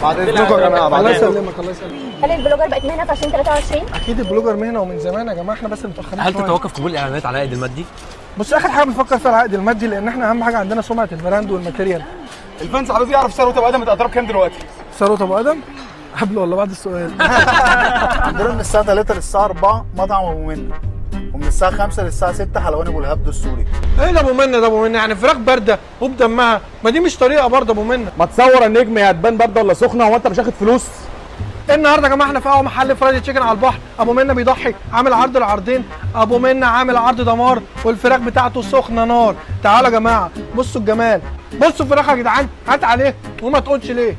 بعد اذنكم يا جماعه بعد الله اذنكم يسلمك الله يسلمك هل البلوجر بقت مهنه في 2023 اكيد البلوجر مهنه ومن زمان يا جماعه احنا بس متاخرين هل شوية. تتوقف قبول الاعلانات على العائد المادي؟ بص اخر حاجه بنفكر فيها العائد المادي لان احنا اهم حاجه عندنا سمعه البراند والماتيريال الفانس عاوز يعرف ثروه ابو ادم متقدره بكام دلوقتي ثروت ابو ادم قبل ولا بعد السؤال عندنا من الساعة 3 للساعة 4 مطعم أبو منة ومن الساعة 5 للساعة 6 حلواني أبو الهبد السوري ايه ده ابو منه ده ابو منه يعني فراخ بارده وبدمها ما دي مش طريقه برضه ابو منه ما تصور النجم يا هتبان بارده ولا سخنه هو انت مش واخد فلوس النهارده يا جماعه احنا في اول محل فرايدي تشيكن على البحر ابو منه بيضحي عامل عرض العرضين ابو منه عامل عرض دمار والفراخ بتاعته سخنه نار تعالوا يا جماعه بصوا الجمال بصوا الفراخ يا جدعان هات عليه وما تقولش ليه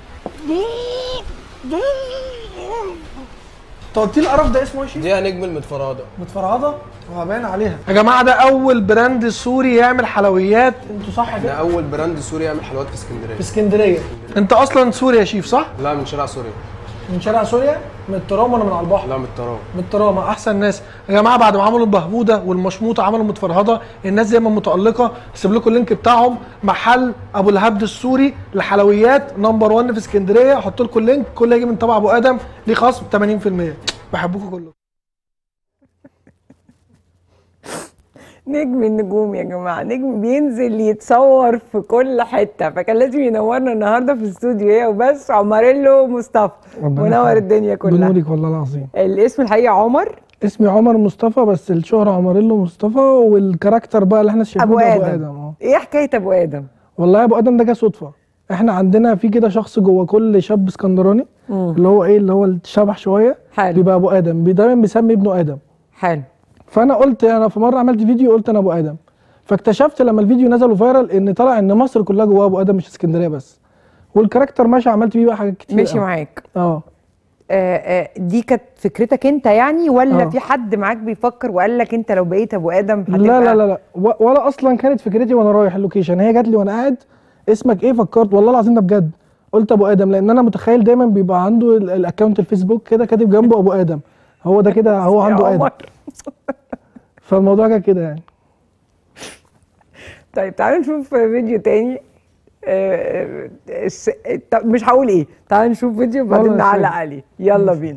انت قلت لي القرف ده اسمه ايه يا شيخ؟ دي نجم المتفرادة متفرعضه وهبان عليها يا جماعه ده اول براند سوري يعمل حلويات انتوا صح ده كده اول براند سوري يعمل حلويات في اسكندريه في اسكندريه انت اصلا سوري يا شيف صح لا من شارع سوريا من شارع سوريا من الترام ولا من على البحر لا من التراب من الترامة احسن ناس يا جماعه بعد ما عملوا البهبوده والمشموطه عملوا متفرهده الناس دايما متالقه هسيب لكم اللينك بتاعهم محل ابو الهبد السوري لحلويات نمبر 1 في اسكندريه احط لكم اللينك كل اللي يجي من تبع ابو ادم ليه خصم 80% بحبكم كلكم نجم النجوم يا جماعه نجم بينزل يتصور في كل حته فكان لازم ينورنا النهارده في الاستوديو هي وبس عمريلو مصطفى ربنا منور يخليك. الدنيا كلها بنورك والله العظيم الاسم الحقيقي عمر اسمي عمر مصطفى بس الشهرة عمريلو مصطفى والكاركتر بقى اللي احنا شايفينه ابو ده ادم اه ايه حكايه ابو ادم والله يا ابو ادم ده جه صدفه احنا عندنا في كده شخص جوه كل شاب اسكندراني اللي هو ايه اللي هو الشبح شويه حلو. بيبقى ابو ادم بي- دايما بيسمي ابنه ادم حلو فانا قلت انا في مره عملت فيديو قلت انا ابو ادم فاكتشفت لما الفيديو نزل فايرال ان طلع ان مصر كلها جواها ابو ادم مش اسكندريه بس والكاركتر ماشي عملت بيه بقى حاجات كتير مشي أوي. معاك اه آه آه دي كانت فكرتك انت يعني ولا آه. في حد معاك بيفكر وقال لك انت لو بقيت ابو ادم لا لا لا لا و- ولا اصلا كانت فكرتي وانا رايح اللوكيشن هي جات لي وانا قاعد اسمك ايه فكرت والله العظيم ده بجد قلت ابو ادم لان انا متخيل دايما بيبقى عنده ال- الاكونت الفيسبوك كده كاتب جنبه ابو ادم هو ده كده هو عنده ادم فالموضوع كان كده يعني طيب تعالوا نشوف فيديو تاني آه، آه، الس- طب مش هقول ايه تعالوا نشوف فيديو وبعدين والله نعلق سيب. عليه يلا بينا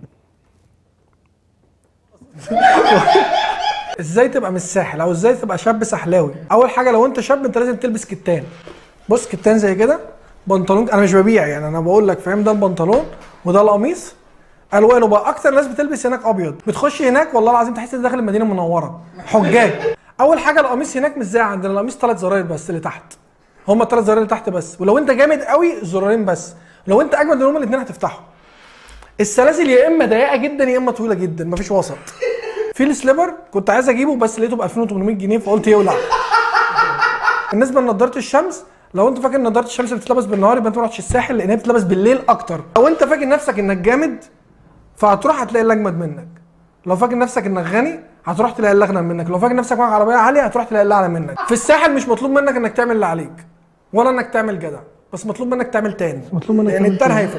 ازاي تبقى من الساحل او ازاي تبقى شاب سحلاوي اول حاجه لو انت شاب انت لازم تلبس كتان بص كتان زي كده بنطلون انا مش ببيع يعني انا بقول لك فاهم ده البنطلون وده القميص الوانه بقى اكتر ناس بتلبس هناك ابيض بتخش هناك والله العظيم تحس انك داخل المدينه المنوره حجاج اول حاجه القميص هناك مش زي عندنا القميص ثلاث زراير بس اللي تحت هما الثلاث زراير اللي تحت بس ولو انت جامد قوي زرارين بس لو انت اجمد منهم الاثنين هتفتحهم السلاسل يا اما ضيقه جدا يا اما طويله جدا مفيش وسط في السليبر كنت عايز اجيبه بس لقيته ب 2800 جنيه فقلت يولع بالنسبه لنضاره الشمس لو انت فاكر نضاره الشمس بتتلبس بالنهار يبقى انت ما رحتش الساحل لان هي بتتلبس بالليل اكتر لو انت فاكر نفسك انك جامد فهتروح هتلاقي اللي اجمد منك لو فاكر نفسك انك غني هتروح تلاقي اللي اغنى منك لو فاكر نفسك معاك عربيه عاليه هتروح تلاقي اللي اعلى منك في الساحل مش مطلوب منك انك تعمل اللي عليك ولا انك تعمل جدع بس مطلوب منك تعمل تاني مطلوب منك لان تعمل يعني التاني هيفرق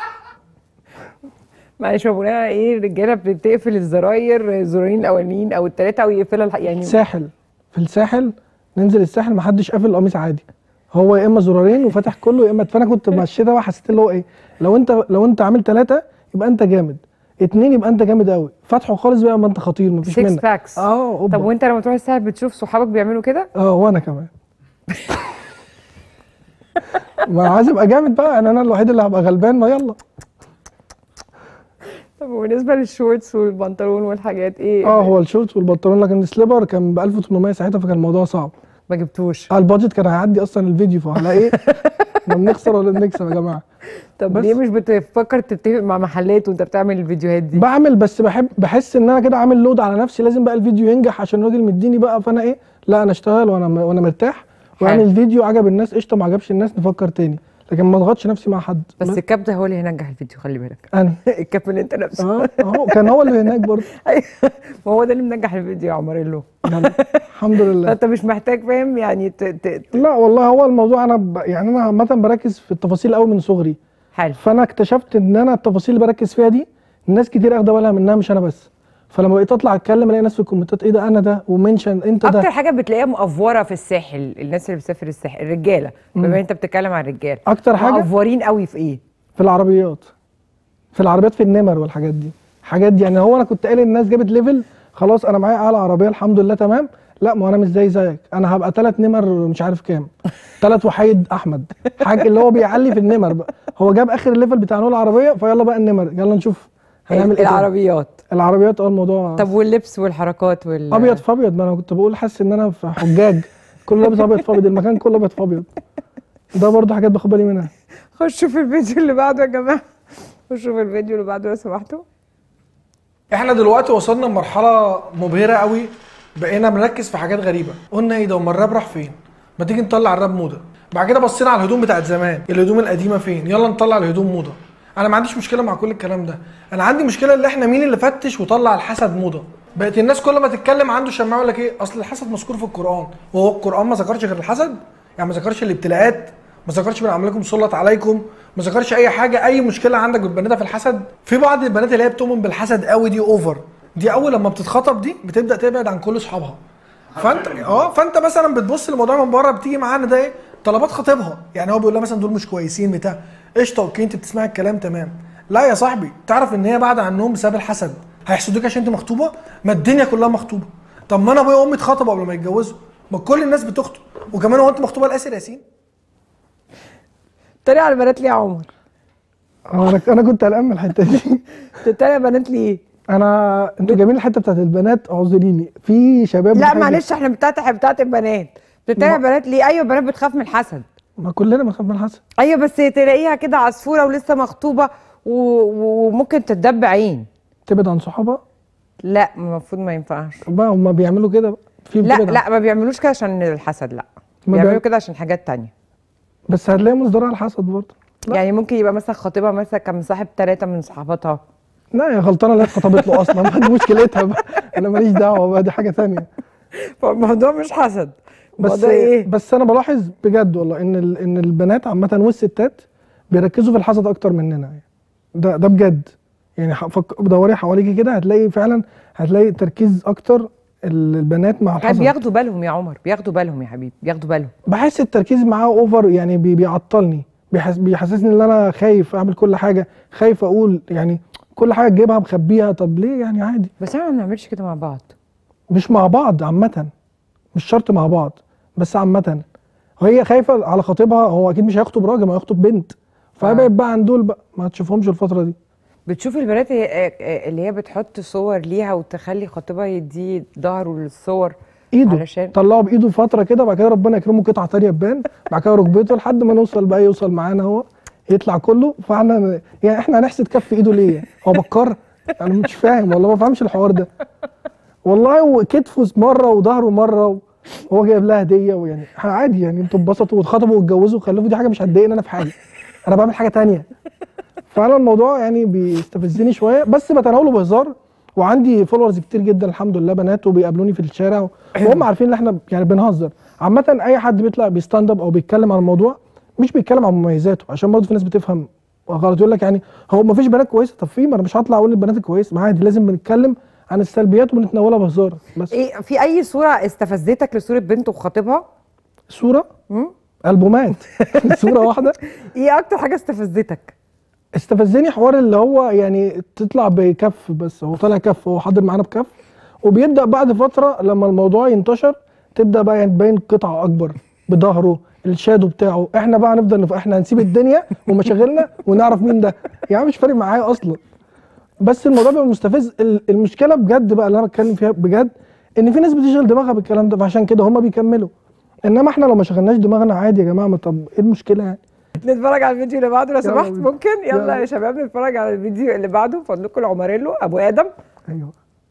معلش هو بناء ايه الرجاله بتقفل الزراير الزرايرين الاولانيين او الثلاثه ويقفلها الح- يعني ساحل في الساحل ننزل الساحل محدش قافل القميص عادي هو يا اما زرارين وفاتح كله يا اما فانا كنت ماشي ده وحسيت اللي هو ايه لو انت لو انت عامل ثلاثه يبقى انت جامد اتنين يبقى انت جامد قوي فاتحه خالص بقى ما انت خطير مفيش 6 منك باكس اه أوبا. طب وانت لما تروح الساحل بتشوف صحابك بيعملوا كده اه وانا كمان ما عايز ابقى جامد بقى انا انا الوحيد اللي هبقى غلبان ما يلا طب وبالنسبه للشورتس والبنطلون والحاجات ايه اه هو الشورت والبنطلون لكن السليبر كان ب 1800 ساعتها فكان الموضوع صعب ما جبتوش اه البادجت كان هيعدي اصلا الفيديو فعلى ايه احنا بنخسر ولا بنكسب يا جماعه طب بس. ليه مش بتفكر تتفق مع محلات وانت بتعمل الفيديوهات دي بعمل بس بحب بحس ان انا كده عامل لود على نفسي لازم بقى الفيديو ينجح عشان الراجل مديني بقى فانا ايه لا انا اشتغل وانا وانا مرتاح واعمل فيديو عجب الناس قشطه ما عجبش الناس نفكر تاني لكن ما اضغطش نفسي مع حد بس الكاب ده هو اللي هينجح الفيديو خلي بالك انا الكاب اللي انت لابسه اه اهو كان هو اللي هناك برضه أيوة، ما هو ده اللي منجح الفيديو يا عمريلو يلا، الحمد لله فانت مش محتاج فاهم يعني ت... ت... لا والله هو الموضوع انا ب... يعني انا عامه بركز في التفاصيل قوي من صغري حلو فانا اكتشفت ان انا التفاصيل اللي بركز فيها دي الناس كتير اخده بالها منها مش انا بس فلما بقيت اطلع اتكلم الاقي ناس في الكومنتات ايه ده انا ده ومنشن انت ده اكتر حاجه بتلاقيها مقفوره في الساحل الناس اللي بتسافر الساحل الرجاله بما انت بتتكلم عن الرجاله اكتر حاجه مقفورين قوي في ايه في العربيات في العربيات في النمر والحاجات دي حاجات دي يعني هو انا كنت قايل الناس جابت ليفل خلاص انا معايا اعلى عربيه الحمد لله تمام لا ما هو انا مش زي زيك انا هبقى ثلاث نمر مش عارف كام ثلاث وحيد احمد حاجه اللي هو بيعلي في النمر بقى هو جاب اخر الليفل بتاع نوع العربيه فيلا بقى النمر يلا نشوف هنعمل ايه تاني. العربيات العربيات اه الموضوع طب واللبس والحركات وال ابيض في ابيض ما انا كنت بقول حاسس ان انا في حجاج كله لابس ابيض في ابيض المكان كله ابيض في ابيض ده برضه حاجات باخد بالي منها خشوا في الفيديو اللي بعده يا جماعه خشوا في الفيديو اللي بعده لو سمحتوا احنا دلوقتي وصلنا لمرحله مبهره قوي بقينا بنركز في حاجات غريبه قلنا ايه ده امال الراب راح فين ما تيجي نطلع الراب موضه بعد كده بصينا على الهدوم بتاعت زمان الهدوم القديمه فين يلا نطلع الهدوم موضه انا ما عنديش مشكله مع كل الكلام ده انا عندي مشكله اللي احنا مين اللي فتش وطلع الحسد موضه بقت الناس كل ما تتكلم عنده شماعه يقول لك ايه اصل الحسد مذكور في القران وهو القران ما ذكرش غير الحسد يعني ما ذكرش الابتلاءات ما ذكرش من عملكم سلط عليكم ما ذكرش اي حاجه اي مشكله عندك بتبنتها في الحسد في بعض البنات اللي هي بتؤمن بالحسد قوي دي اوفر دي اول لما بتتخطب دي بتبدا تبعد عن كل اصحابها فانت اه فانت مثلا بتبص للموضوع من بره بتيجي معانا ده ايه طلبات خطيبها يعني هو بيقول لها مثلا دول مش كويسين بتاع قشطه اوكي انت بتسمعي الكلام تمام لا يا صاحبي تعرف ان هي بعد عنهم بسبب الحسد هيحسدوك عشان انت مخطوبه ما الدنيا كلها مخطوبه طب ما انا ابويا وامي اتخطبوا قبل ما يتجوزوا ما كل الناس بتخطب وكمان هو انت مخطوبه لاسر ياسين تريق على البنات ليه يا عمر؟ انا انا كنت قلقان من الحته دي تتريق على البنات ليه؟ انا انتوا جايبين الحته بتاعت البنات اعذريني في شباب لا بتحب- معلش احنا بتاعت بتاعت البنات بتتريق على البنات ليه؟ ايوه البنات بتخاف من الحسد ما كلنا بنخاف من الحسد ايوه بس تلاقيها كده عصفوره ولسه مخطوبه و- وممكن تتدب عين تبعد عن صحابها لا المفروض ما ينفعش طب بقى هم بيعملوا كده بقى. في لا بتبعد عن- لا ما بيعملوش كده عشان الحسد لا ما بيعملوا بيعمل- كده عشان حاجات تانية بس هتلاقي مصدرها الحسد برضه لا. يعني ممكن يبقى مثلا خطيبها مثلا كان مصاحب ثلاثة من صحاباتها لا يا غلطانه اللي هي اتخطبت له اصلا ما دي مشكلتها بقى انا ماليش دعوه بقى دي حاجه ثانيه فالموضوع مش حسد بس الموضوع ايه؟ بس انا بلاحظ بجد والله ان ال... ان البنات عامه والستات بيركزوا في الحسد اكتر مننا يعني ده ده بجد يعني ح- فك... دوري حواليكي كده هتلاقي فعلا هتلاقي تركيز اكتر ال- البنات مع يعني الحسد بياخدوا بالهم يا عمر بياخدوا بالهم يا حبيبي بياخدوا بالهم بحس التركيز معاه اوفر يعني بي... بيعطلني بيحس... بيحسسني ان انا خايف اعمل كل حاجه خايف اقول يعني كل حاجه تجيبها مخبيها طب ليه يعني عادي بس احنا ما بنعملش كده مع بعض مش مع بعض عامة مش شرط مع بعض بس عامة هي خايفة على خطيبها هو أكيد مش هيخطب راجل ما هيخطب بنت فبقت بقى عن دول بقى ما تشوفهمش الفترة دي بتشوف البنات ال- اللي هي بتحط صور ليها وتخلي خطيبها يدي ظهره للصور ايده علشان طلعه بايده فترة كده بعد كده ربنا يكرمه قطعة تانية تبان بعد كده ركبته لحد ما نوصل بقى يوصل معانا هو يطلع كله فاحنا يعني احنا هنحسد كف ايده ليه؟ هو بكر؟ انا مش فاهم والله ما فهمش الحوار ده والله وكتفه مره وظهره مره وهو جايب لها هديه ويعني عادي يعني انتوا اتبسطوا واتخطبوا واتجوزوا وخلفوا دي حاجه مش هتضايقني انا في حاجه انا بعمل حاجه تانية فانا الموضوع يعني بيستفزني شويه بس بتناوله بهزار وعندي فولورز كتير جدا الحمد لله بنات وبيقابلوني في الشارع وهم عارفين ان احنا يعني بنهزر عامه اي حد بيطلع بيستاند اب او بيتكلم عن الموضوع مش بيتكلم عن مميزاته عشان برضه في ناس بتفهم غلط يقول لك يعني هو ما فيش بنات كويسه طب في ما انا مش هطلع اقول البنات الكويسه ما عادي لازم بنتكلم عن السلبيات وبنتناولها بهزار بس ايه في اي صوره استفزتك لصوره بنت وخطيبها صوره مم؟ البومات صوره واحده ايه اكتر حاجه استفزتك استفزني حوار اللي هو يعني تطلع بكف بس هو طالع كف هو حاضر معانا بكف وبيبدا بعد فتره لما الموضوع ينتشر تبدا بقى يعني تبين قطعه اكبر بظهره الشادو بتاعه احنا بقى هنفضل نف... احنا هنسيب الدنيا ومشاغلنا ونعرف مين ده يعني مش فارق معايا اصلا بس الموضوع بيبقى مستفز ال- المشكله بجد بقى اللي انا بتكلم فيها بجد ان في ناس بتشغل دماغها بالكلام ده فعشان كده هم بيكملوا انما احنا لو ما شغلناش دماغنا عادي يا جماعه ما طب ايه المشكله يعني نتفرج على الفيديو اللي بعده لو يلا سمحت بينا. ممكن يلا يلا. يا شباب نتفرج على الفيديو اللي بعده فضلكم العمريلو ابو ادم ايوه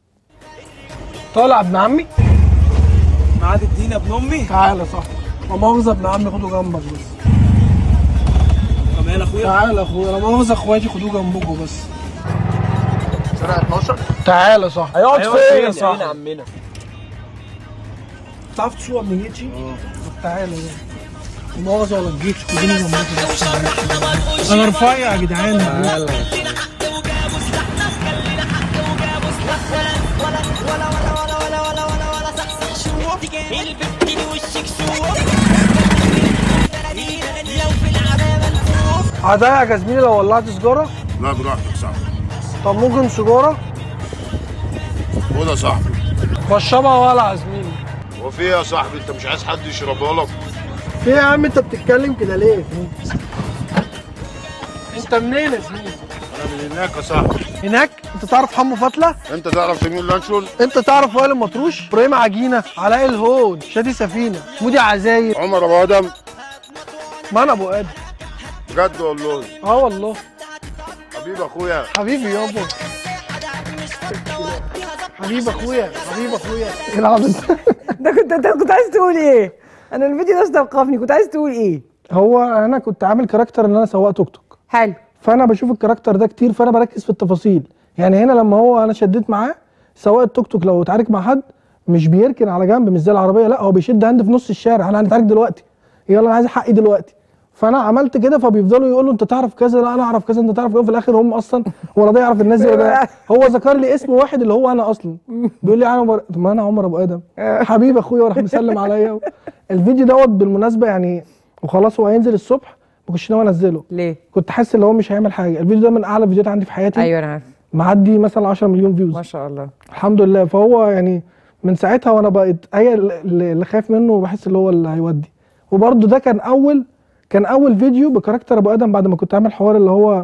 طالع ابن عمي معاد الدين ابن امي تعالى صح لا مؤاخذة ابن عمي خدوا جنبك بس كمان اخويا تعالى يا اخويا لا مؤاخذة اخواتي خدوا جنبكم بس شارع 12 تعالى صح هيقعد فين يا صاحبي عمنا تعرف تسوق ابن جيتشي؟ طب تعالى يعني لا مؤاخذة ولا الجيتش خدوني جنبكم بس انا رفيع يا جدعان هضيع يا زميلي لو ولعت سجاره لا براحتك صاحبي طب ممكن سجاره خد يا صاحبي بشربها ولا يا زميلي هو في ايه يا صاحبي انت مش عايز حد يشربها لك في إيه يا عم انت بتتكلم كده ليه انت منين يا زميلي انا من هناك يا صاحبي هناك انت تعرف حمو فتله انت تعرف مين لانشون انت تعرف وائل المطروش ابراهيم عجينه علاء الهود شادي سفينه مودي عزاير عمر ابو ادم ما انا ابو ادم بجد والله اه والله حبيب اخويا حبيبي يابا حبيب اخويا حبيب اخويا ايه العبط ده كنت انت كنت عايز تقول ايه انا الفيديو ده استوقفني كنت عايز تقول ايه هو انا كنت عامل كاركتر ان انا سواق توك توك حلو فانا بشوف الكاركتر ده كتير فانا بركز في التفاصيل يعني هنا لما هو انا شديت معاه سواق التوك توك لو اتعارك مع حد مش بيركن على جنب مش زي العربيه لا هو بيشد هاند في نص الشارع انا هنتعارك دلوقتي يلا انا عايز حقي دلوقتي فانا عملت كده فبيفضلوا يقولوا انت تعرف كذا لا انا اعرف كذا انت تعرف كذا في الاخر هم اصلا ولا ده يعرف الناس دي ولا ده هو ذكر لي اسم واحد اللي هو انا اصلا بيقول لي انا عمر طب ما انا عمر ابو ادم حبيب اخويا وراح مسلم عليا الفيديو دوت بالمناسبه يعني وخلاص هو هينزل الصبح ما كنتش ناوي انزله ليه كنت حاسس ان هو مش هيعمل حاجه الفيديو ده من اعلى فيديوهات عندي في حياتي ايوه انا عارف معدي مثلا 10 مليون فيوز ما شاء الله الحمد لله فهو يعني من ساعتها وانا بقيت هي اللي اللي خايف منه وبحس اللي هو اللي هيودي وبرده ده كان اول كان اول فيديو بكاركتر ابو ادم بعد ما كنت عامل حوار اللي هو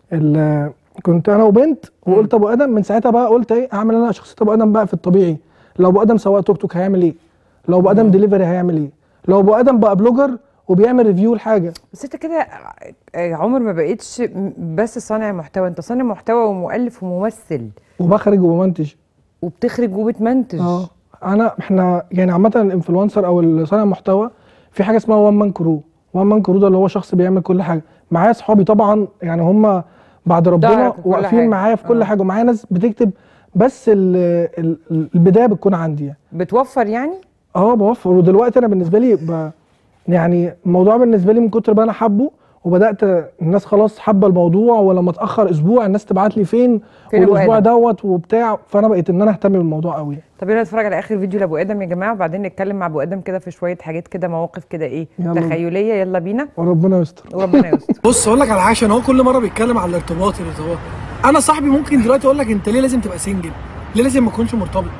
اللي كنت انا وبنت وقلت ابو ادم من ساعتها بقى قلت ايه اعمل انا شخصيه ابو ادم بقى في الطبيعي لو ابو ادم سواق توك توك هيعمل ايه لو ابو ادم ديليفري هيعمل ايه لو ابو ادم بقى بلوجر وبيعمل ريفيو لحاجه بس انت كده آه، عمر ما بقيتش م- بس صانع محتوى انت صانع محتوى ومؤلف وممثل وبخرج وبمنتج وبتخرج وبتمنتج اه انا احنا يعني عامه الانفلونسر او صانع المحتوى في حاجه اسمها وان مان كرو وان مان كرو ده اللي هو شخص بيعمل كل حاجه معايا اصحابي طبعا يعني هم بعد ربنا ظهرك وكل واقفين حاجة. معايا في كل آه. حاجه ومعايا ناس بتكتب بس ال ال البدايه بتكون عندي يعني بتوفر يعني اه بوفر ودلوقتي انا بالنسبه لي ب... يعني الموضوع بالنسبه لي من كتر ما انا حابه وبدات الناس خلاص حابه الموضوع ولما اتاخر اسبوع الناس تبعت لي فين فين أبو والاسبوع آدم؟ دوت وبتاع فانا بقيت ان انا اهتم بالموضوع قوي يعني. طب يلا نتفرج على اخر فيديو لابو ادم يا جماعه وبعدين نتكلم مع ابو ادم كده في شويه حاجات كده مواقف كده ايه يلا. تخيليه يلا بينا وربنا يستر وربنا يستر بص اقول لك على حاجه عشان هو كل مره بيتكلم على الارتباط الارتباط انا صاحبي ممكن دلوقتي اقول لك انت ليه لازم تبقى سنجل ليه لازم ما تكونش مرتبط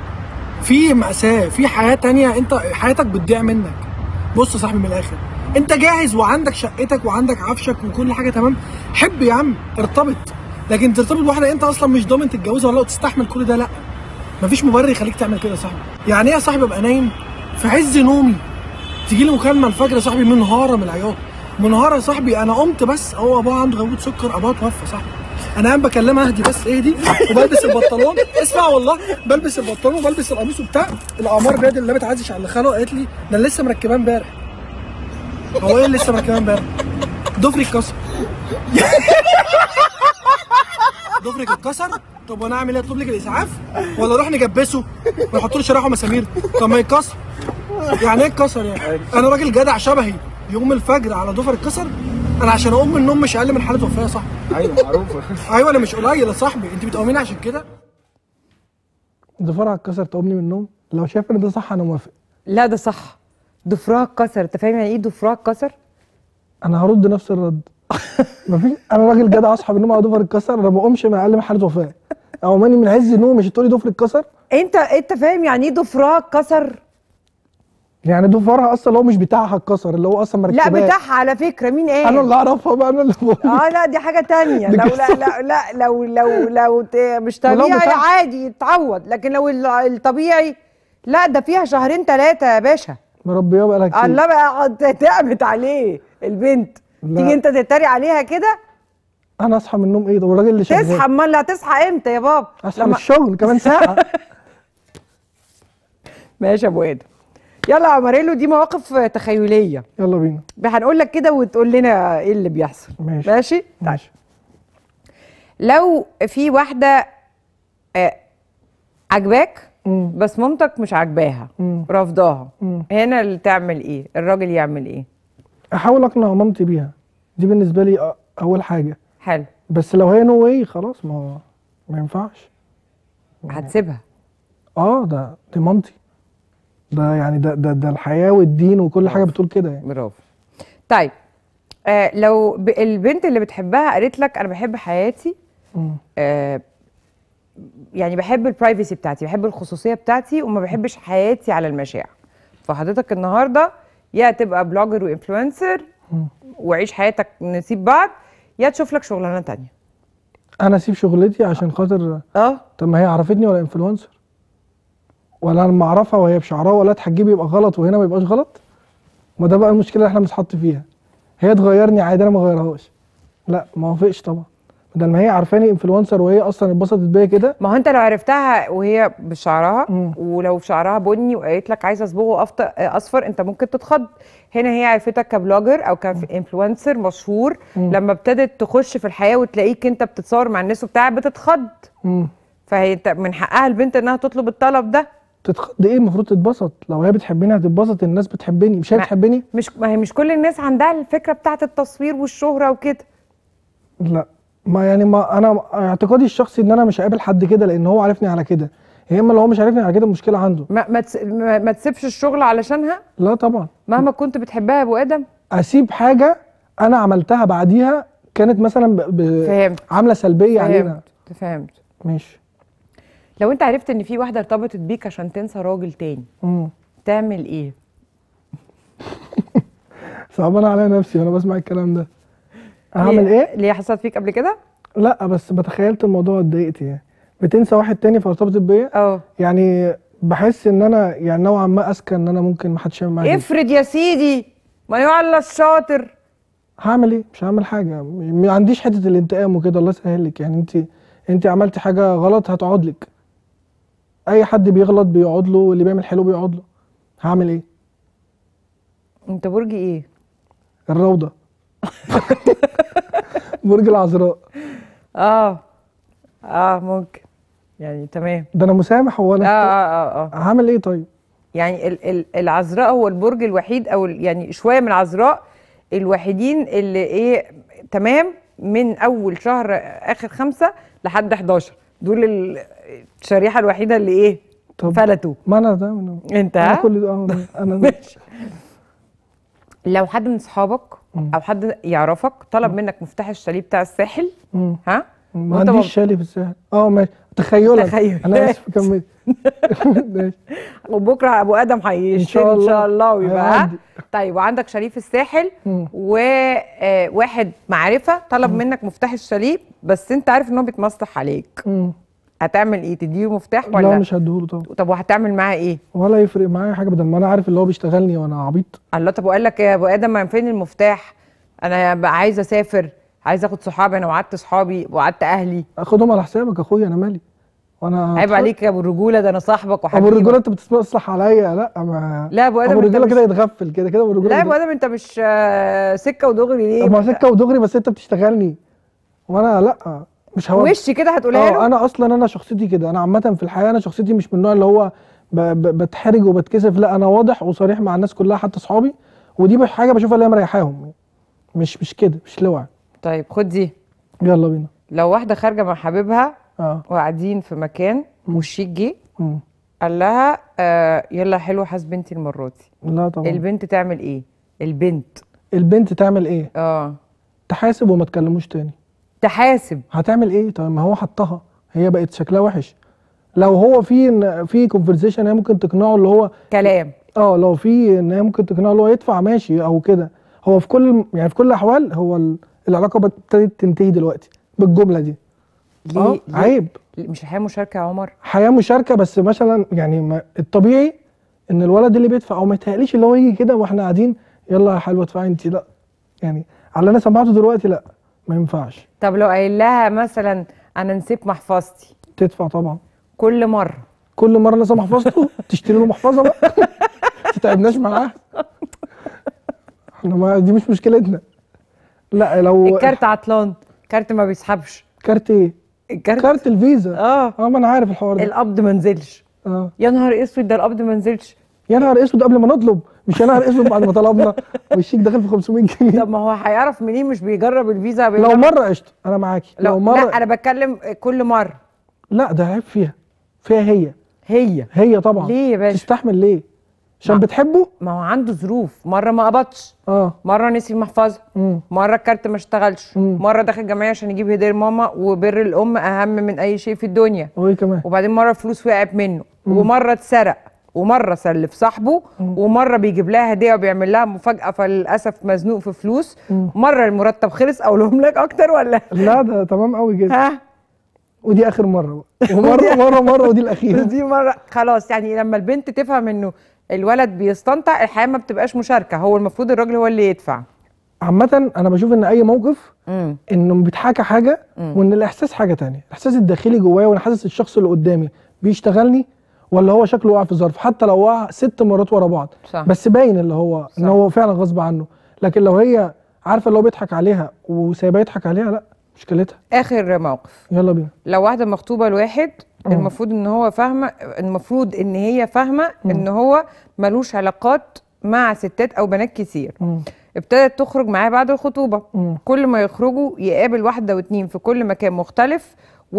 في مأساة في حياة تانية انت حياتك بتضيع منك بص يا صاحبي من الاخر انت جاهز وعندك شقتك وعندك عفشك وكل حاجة تمام حب يا عم ارتبط لكن ترتبط بواحدة انت اصلا مش ضامن تتجوزها ولا تستحمل كل ده لا مفيش مبرر يخليك تعمل كده يا صاحبي يعني ايه يا صاحبي ابقى نايم في عز نومي تيجي لي مكالمه الفجر يا صاحبي منهاره من العياط منهاره يا صاحبي انا قمت بس هو ابوها عنده غيبوبه سكر ابوها توفى صاحبي انا قاعد بكلمها اهدي بس اهدي وبلبس البنطلون اسمع والله بلبس البنطلون وبلبس القميص وبتاع الاعمار بيد اللي بتعزش على خاله قالت لي ده انا لسه مركباه امبارح هو ايه اللي لسه مركباه امبارح؟ ضفري اتكسر ضفرك اتكسر طب وانا اعمل ايه اطلب لك الاسعاف ولا اروح نجبسه ونحط له شرايح ومسامير طب ما يتكسر يعني ايه اتكسر يعني انا راجل جدع شبهي يقوم الفجر على ضفر اتكسر انا عشان اقوم من النوم مش اقل من حاله وفاه يا صاحبي ايوه معروفه ايوه انا مش قليل يا صاحبي انت بتقوميني عشان كده ضفرها اتكسر تقومني من النوم لو شايف ان ده صح انا موافق لا ده صح ضفرها اتكسر انت فاهم يعني ايه ضفرها اتكسر انا هرد نفس الرد مفيش انا راجل جدع اصحى من النوم على ضفر اتكسر انا ما بقومش من اقل من حاله وفاه او ماني من عز النوم مش تقولي ضفر اتكسر انت انت فاهم يعني ايه ضفرها اتكسر يعني ضفرها اصلا اللي هو مش بتاعها اتكسر اللي هو اصلا لا مركباه بتاعها على فكره مين قال انا اللي اعرفها بقى انا اللي بقول اه لا دي حاجه تانية دي لو لا قصة. لا لا لو لو لو ت- مش ولو طبيعي بتاع- عادي يتعوض لكن لو ال- الطبيعي لا ده فيها شهرين ثلاثه يا باشا مربياه بقى لها كتير الله بقى تعبت عليه البنت لا. تيجي انت تتريق عليها كده انا اصحى من النوم ايه ده والراجل اللي شغال تصحى امال هتصحى امتى يا بابا اصحى من الشغل كمان ساعه ماشي يا ابو ادم يلا يا عمريلو دي مواقف تخيليه يلا بينا هنقول لك كده وتقول لنا ايه اللي بيحصل ماشي. ماشي طيب ماشي لو في واحده آه، عجباك مم. بس مامتك مش عاجباها مم. رافضاها مم. هنا اللي تعمل ايه الراجل يعمل ايه احاول اقنع مامتي بيها دي بالنسبه لي أ- اول حاجه حلو بس لو هي نو واي خلاص ما هو ما ينفعش هتسيبها اه ده دي مامتي ده يعني ده ده ده الحياه والدين وكل حاجه بتقول كده يعني برافو طيب آه لو ب... البنت اللي بتحبها قالت لك انا بحب حياتي مم. آه يعني بحب البرايفسي بتاعتي بحب الخصوصيه بتاعتي وما بحبش حياتي على المشاع فحضرتك النهارده يا تبقى بلوجر وانفلونسر وعيش حياتك نسيب بعض يا تشوف لك شغلانه تانية انا اسيب شغلتي عشان خاطر اه طب ما هي عرفتني ولا انفلونسر ولا انا لما اعرفها وهي بشعرها ولا تحجبي يبقى غلط وهنا ما يبقاش غلط ما ده بقى المشكله اللي احنا بنتحط فيها هي تغيرني عادي انا ما اغيرهاش لا ما وافقش طبعا بدل ما هي عارفاني انفلونسر وهي اصلا اتبسطت بيا كده ما هو انت لو عرفتها وهي بشعرها مم. ولو شعرها بني وقالت لك عايزه اصبغه أفط- اصفر انت ممكن تتخض هنا هي عرفتك كبلوجر او كانفلونسر مشهور لما ابتدت تخش في الحياه وتلاقيك انت بتتصور مع الناس وبتاع بتتخض مم. فهي انت من حقها البنت انها تطلب الطلب ده تتخض ايه المفروض تتبسط لو هي بتحبني هتتبسط الناس بتحبني مش هي ما- بتحبني مش ما هي مش كل الناس عندها الفكره بتاعت التصوير والشهره وكده لا ما يعني ما انا اعتقادي الشخصي ان انا مش هقابل حد كده لان هو عارفني على كده يا اما لو هو مش عارفني على كده المشكله عنده ما ما, تس... ما, ما تسيبش الشغل علشانها لا طبعا مهما كنت بتحبها يا ابو ادم اسيب حاجه انا عملتها بعديها كانت مثلا ب... ب... فهمت عامله سلبيه علينا فهمت فهمت ماشي لو انت عرفت ان في واحده ارتبطت بيك عشان تنسى راجل تاني مم. تعمل ايه صعبان عليا نفسي وانا بسمع الكلام ده اعمل ليه- ايه ليه حصلت فيك قبل كده لا بس بتخيلت الموضوع اتضايقت يعني بتنسى واحد تاني فارتبطت بيا اه يعني بحس ان انا يعني نوعا ما اذكى ان انا ممكن ما حدش يعمل معايا كده. افرض يا سيدي ما يعلى الشاطر هعمل ايه مش هعمل حاجه ما عنديش حته الانتقام وكده الله يسهل لك يعني انت انت عملتي حاجه غلط هتقعد لك اي حد بيغلط بيقعد له واللي بيعمل حلو بيقعد له هعمل ايه انت برج ايه الروضه برج العذراء اه اه ممكن يعني تمام ده انا مسامح هو اه انا اه اه, آه. هعمل ايه طيب يعني ال ال العذراء هو البرج الوحيد او ال- يعني شويه من العذراء الوحيدين اللي ايه تمام من اول شهر اخر خمسة لحد 11 دول ال- الشريحه الوحيده اللي ايه طب فلتوا ما انا ده من انت انا ها كل ده آه، انا ماشي لو حد من صحابك او حد يعرفك طلب منك مفتاح الشاليه بتاع الساحل مم. ها ما وانت عنديش شالي في الساحل اه ماشي تخيلا تخيل. انا اسف كمل ماشي وبكره ابو ادم هيشتري إن ان شاء شاء الله الله. ويبقى ها؟ هيعدي. طيب وعندك شاليه في الساحل مم. وواحد معرفه طلب منك مفتاح الشاليه بس انت عارف ان هو بيتمسح عليك مم. هتعمل ايه تديله مفتاح لا ولا مش هديهوله طبعا طب وهتعمل معاه ايه ولا يفرق معايا حاجه بدل ما انا عارف اللي هو بيشتغلني وانا عبيط الله طب وقال لك يا ابو ادم ما فين المفتاح انا بقى عايزه اسافر عايزه اخد صحابي انا وعدت صحابي وعدت اهلي اخدهم على حسابك يا اخويا انا مالي وانا عيب أتخ- عليك يا ابو الرجوله ده انا صاحبك ابو وحبيبك الرجوله انت بتصلح عليا لا ما لا يا ابو ادم ابو انت الرجوله مش... كده يتغفل كده كده ابو الرجوله لا يا ابو يتغفل. ادم انت مش آه، سكه ودغري ليه ما هو سكه ودغري بس انت بتشتغلني وانا لا مش هو وش كده هتقولها اه له انا اصلا انا شخصيتي كده انا عامه في الحياه انا شخصيتي مش من النوع اللي هو ب... ب... بتحرج وبتكسف لا انا واضح وصريح مع الناس كلها حتى اصحابي ودي مش حاجه بشوفها اللي هي مريحاهم مش مش كده مش لوع طيب خد دي يلا بينا لو واحده خارجه مع حبيبها اه وقاعدين في مكان والشيك جه مم. قال لها آه يلا حلوه حاسب بنتي المره دي لا طبعا البنت تعمل ايه البنت البنت تعمل ايه اه تحاسب وما تكلموش تاني تحاسب هتعمل ايه طيب ما هو حطها هي بقت شكلها وحش لو هو في في كونفرزيشن هي ممكن تقنعه اللي هو كلام اه لو في ان هي ممكن تقنعه اللي هو يدفع ماشي او كده هو في كل يعني في كل الاحوال هو ال- العلاقه ابتدت تنتهي دلوقتي بالجمله دي ليه, اه ليه؟ عيب مش الحياه مشاركه يا عمر حياه مشاركه بس مثلا يعني ما الطبيعي ان الولد اللي بيدفع او ما يتهيأليش اللي هو يجي كده واحنا قاعدين يلا يا حلوه ادفعي انت لا يعني على اللي انا سمعته دلوقتي لا ما ينفعش طب لو قايل لها مثلا انا نسيت محفظتي تدفع طبعا كل مره كل مره لازم محفظته تشتري له محفظه بقى ما تتعبناش معاه احنا ما دي مش مشكلتنا لا لو الكارت عطلان كارت ما بيسحبش كارت ايه الكارت كارت الفيزا اه اه ما انا عارف الحوار ده القبض ما نزلش اه يا نهار اسود ده القبض ما نزلش يا نهار اسود قبل ما نطلب مش يا نهار اسود بعد ما طلبنا والشيك داخل في 500 جنيه طب ما هو هيعرف منين مش بيجرب الفيزا لو بيجرب مره قشطه انا معاكي لو, لو مره لا انا بتكلم كل مره لا ده عيب فيها فيها هي هي هي طبعا ليه يا باشا؟ تستحمل ليه عشان نعم. بتحبه ما هو عنده ظروف مره ما قبضش اه مره نسي المحفظه مم. مره الكارت ما اشتغلش مم. مره دخل جمعيه عشان يجيب هديه لماما وبر الام اهم من اي شيء في الدنيا وايه كمان وبعدين مره فلوس وقعت منه ومره اتسرق ومره سلف صاحبه ومره بيجيب لها هديه وبيعمل لها مفاجاه فللاسف مزنوق في فلوس مره المرتب خلص اقولهم لك اكتر ولا لا ده تمام قوي جدا ها ودي اخر مره بقى ومره مره مره ودي الاخيره دي مره خلاص يعني لما البنت تفهم انه الولد بيستنطع الحياه ما بتبقاش مشاركه هو المفروض الراجل هو اللي يدفع عامة أنا بشوف إن أي موقف امم إنه بيتحكى حاجة وإن الإحساس حاجة تانية، الإحساس الداخلي جوايا وأنا حاسس الشخص اللي قدامي بيشتغلني ولا هو شكله واقع في ظرف حتى لو وقع ست مرات ورا بعض صح. بس باين اللي هو إن هو فعلا غصب عنه، لكن لو هي عارفة اللي هو بيضحك عليها وسايباه يضحك عليها لا مشكلتها، اخر موقف يلا بينا. لو واحده مخطوبه لواحد المفروض ان هو فاهمه المفروض ان هي فاهمه ان هو ملوش علاقات مع ستات او بنات كتير مم. ابتدت تخرج معاه بعد الخطوبه مم. كل ما يخرجوا يقابل واحده واتنين في كل مكان مختلف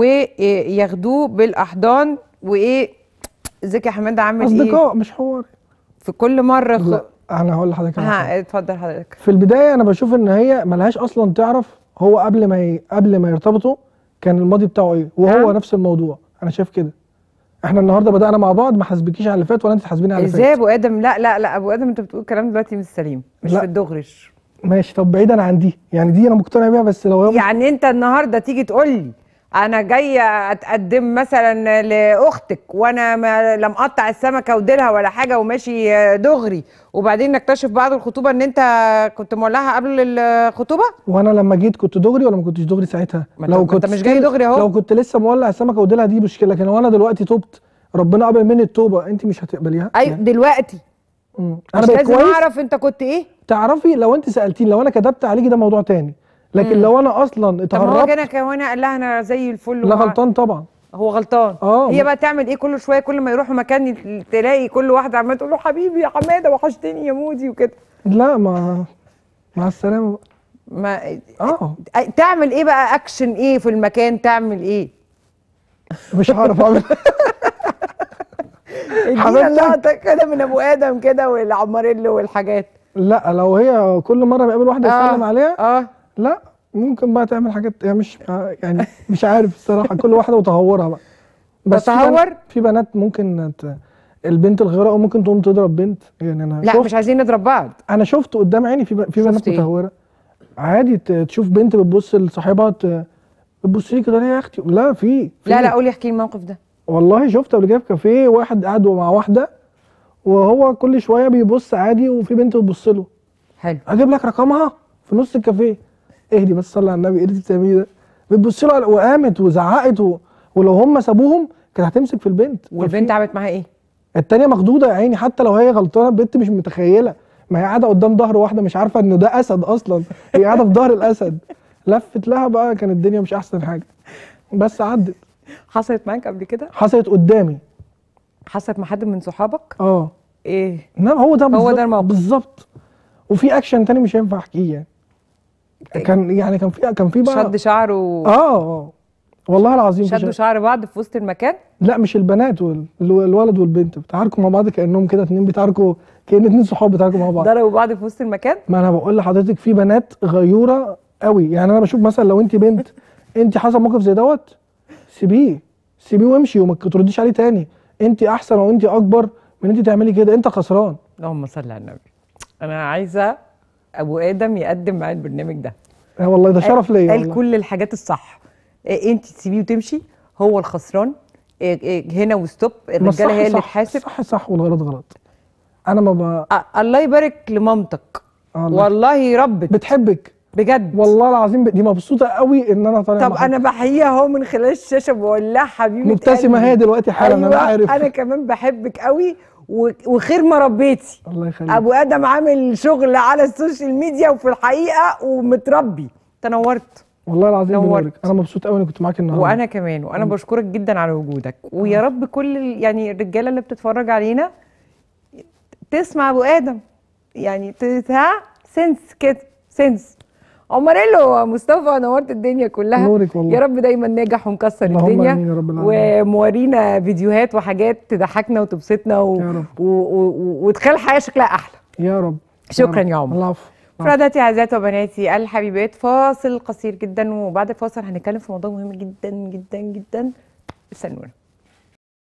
وياخدوه بالاحضان وايه ازيك يا حماده عامل ايه أصدقاء مش حوار. في كل مره خ... لا أنا هقول لحضرتك على حاجة. ها اتفضل حضرتك في البدايه انا بشوف ان هي ملهاش اصلا تعرف هو قبل ما ي... قبل ما يرتبطوا كان الماضي بتاعه ايه وهو نعم. نفس الموضوع انا شايف كده احنا النهارده بدانا مع بعض ما حاسبكيش على اللي فات ولا انت تحاسبيني على اللي ازاي يا فات ابو ادم لا لا لا ابو ادم انت بتقول كلام دلوقتي مش سليم مش لا. في الدغرش ماشي طب بعيدا عن دي يعني دي انا مقتنع بيها بس لو هي يعني انت النهارده تيجي تقول لي انا جايه اتقدم مثلا لاختك وانا ما لم اقطع السمكه وديلها ولا حاجه وماشي دغري وبعدين نكتشف بعد الخطوبه ان انت كنت مولعها قبل الخطوبه وانا لما جيت كنت دغري ولا ما كنتش دغري ساعتها ما انت- ما انت مش جاي ستيل- دغري اهو. لو كنت لسه مولع السمكه وديلها دي مشكله لكن لو انا دلوقتي تبت ربنا قبل مني التوبه انت مش هتقبليها ايوه دلوقتي مم. مش انا بقيت لازم كويس اعرف انت كنت ايه تعرفي لو انت سالتيني لو انا كدبت عليكي ده موضوع تاني لكن لو انا اصلا طب ما هو اتهربت كده كمان قال لها انا زي الفل لا ومع- غلطان طبعا هو غلطان اه. هي بقى تعمل ايه كل شويه كل ما يروحوا مكان ي- تلاقي كل واحده عماله تقول له حبيبي يا حماده وحشتني يا مودي وكده لا ما مع السلامه بقى ما اه تعمل ايه بقى اكشن ايه في المكان تعمل ايه مش هعرف اعمل ادينا حبيبتك. لقطه كده من ابو ادم كده والعماريلو والحاجات لا لو هي كل مره بقابل واحده يسلم عليها اه لا ممكن بقى تعمل حاجات يعني مش يعني مش عارف الصراحه كل واحده وتهورها بقى في تتهور؟ بنات- في بنات ممكن ت... البنت الغيراء ممكن تقوم تضرب بنت يعني انا لا شفت مش عايزين نضرب بعض انا شفت قدام عيني في ب... في بنات شفت إيه؟ متهوره عادي ت... تشوف بنت بتبص لصاحبها ت... بتبص لي كده ليه يا اختي لا في في لا لا قولي احكي لي الموقف ده والله شفت قبل كده في كافيه واحد قاعد مع واحده وهو كل شويه بيبص عادي وفي بنت بتبص له حلو اجيب لك رقمها في نص الكافيه اهدي بس صلي على النبي ايه اللي بتعمليه ده بتبص له وقامت وزعقت و... ولو هم سابوهم كانت هتمسك في البنت والبنت طب عملت معاها ايه في- التانيه مخضوضه يا عيني حتى لو هي غلطانه البنت مش متخيله ما هي قاعده قدام ظهر واحده مش عارفه ان ده اسد اصلا هي قاعده في ظهر الاسد لفت لها بقى كانت الدنيا مش احسن حاجه بس عدت حصلت معاك قبل كده حصلت قدامي حصلت مع حد من صحابك اه ايه نعم هو ده هو بالظبط ده الموقف. بالظبط وفي اكشن تاني مش هينفع احكيه يعني كان يعني كان في كان في بقى شد شعره اه اه والله العظيم في شدوا شد. شعر بعض في وسط المكان لا مش البنات وال... الو- الولد والبنت بيتعاركوا مع بعض كانهم كده اتنين بيتعاركوا كان اتنين صحاب بيتعاركوا مع بعض ضربوا بعض في وسط المكان ما انا بقول لحضرتك في بنات غيوره قوي يعني انا بشوف مثلا لو انت بنت انت حصل موقف زي دوت سيبيه سيبيه وامشي وما ترديش عليه تاني انت احسن وانت اكبر من انت تعملي كده انت خسران اللهم صل على النبي انا عايزه ابو ادم يقدم معايا البرنامج ده اه والله ده شرف ليا قال والله. كل الحاجات الصح إيه انت تسيبيه وتمشي هو الخسران إيه إيه هنا وستوب ما الرجاله الصح هي اللي صح، تحاسب صح صح والغلط غلط انا ما ب... أ- الله يبارك لمامتك آه، الله. والله ربت بتحبك بجد والله العظيم ب- دي مبسوطه قوي ان انا طالع طب معاها. انا بحييها اهو من خلال الشاشه بقول لها حبيبه مبتسمه قلبي. هي دلوقتي حالا أيوة انا عارف انا كمان بحبك قوي و- وخير ما ربيتي الله يخليك ابو ادم عامل شغل على السوشيال ميديا وفي الحقيقه ومتربي تنورت والله العظيم نورت. بنورك انا مبسوط قوي اني كنت معاك النهارده وانا كمان وانا بشكرك جدا على وجودك ويا رب كل ال- يعني الرجاله اللي بتتفرج علينا تسمع ابو ادم يعني ت- ها سنس كده سنس عمريلو مصطفى نورت الدنيا كلها نورك والله. يا رب دايما ناجح ومكسر اللهم الدنيا آمين يا رب العالمين. ومورينا فيديوهات وحاجات تضحكنا وتبسطنا و... يا رب. و... و... وتخلي الحياه شكلها احلى يا رب شكرا رب. يا عمر. العفو فراداتي عزات وبناتي الحبيبات فاصل قصير جدا وبعد الفاصل هنتكلم في موضوع مهم جدا جدا جدا استنونا